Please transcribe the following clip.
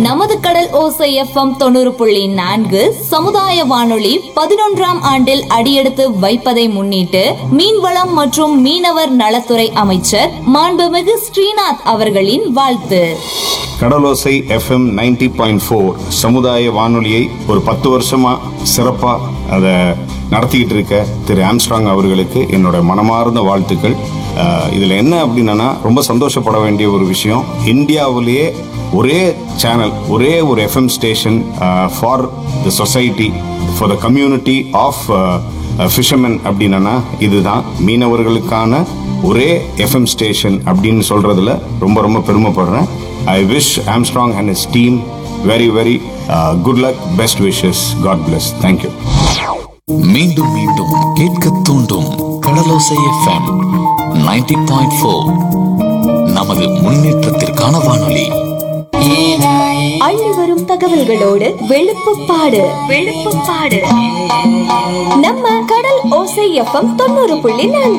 நமது கடல் ஓசை எஃப்எம் தொண்ணூறு புள்ளி நான்கு சமுதாய வானொலி பதினொன்றாம் ஆண்டில் அடியெடுத்து வைப்பதை முன்னிட்டு மீன்வளம் மற்றும் மீனவர் நலத்துறை அமைச்சர் மாண்புமிகு ஸ்ரீநாத் அவர்களின் வாழ்த்து Kadalosai FM ninety point four சமுதாய வானொலியை ஒரு பத்து வருஷமா சிறப்பா அதை நடத்திக்கிட்டு இருக்க திரு ஆம்ஸ்ட்ராங் அவர்களுக்கு என்னோட மனமார்ந்த வாழ்த்துக்கள் அஹ், இதுல என்ன அப்படின்னா ரொம்ப சந்தோஷப்பட வேண்டிய ஒரு விஷயம் இந்தியாவிலேயே ஒரே சேனல் ஒரே ஒரு FM station for the society for the community of fishermen அப்படின்னா இதுதான் மீனவர்களுக்கான ஒரே எஃப்எம் ஸ்டேஷன் அப்படின்னு சொல்றதுல ரொம்ப ரொம்ப பெருமைப்படுறேன் I wish Armstrong and his team very very good luck best wishes God bless thank you மீண்டும் மீண்டும் கேட்க தூண்டும் கடலோசை எஃப்எம் 90.4 பாயிண்ட் ஃபோர் நமது முன்னேற்றத்திற்கான வானொலி அள்ளி வரும் தகவல்களோடு வெளுப்புப்பாடு வெளுப்புப்பாடு நம்ம கடல் ஓசை எஃப்எம் தொண்ணூறு புள்ளி நான்கு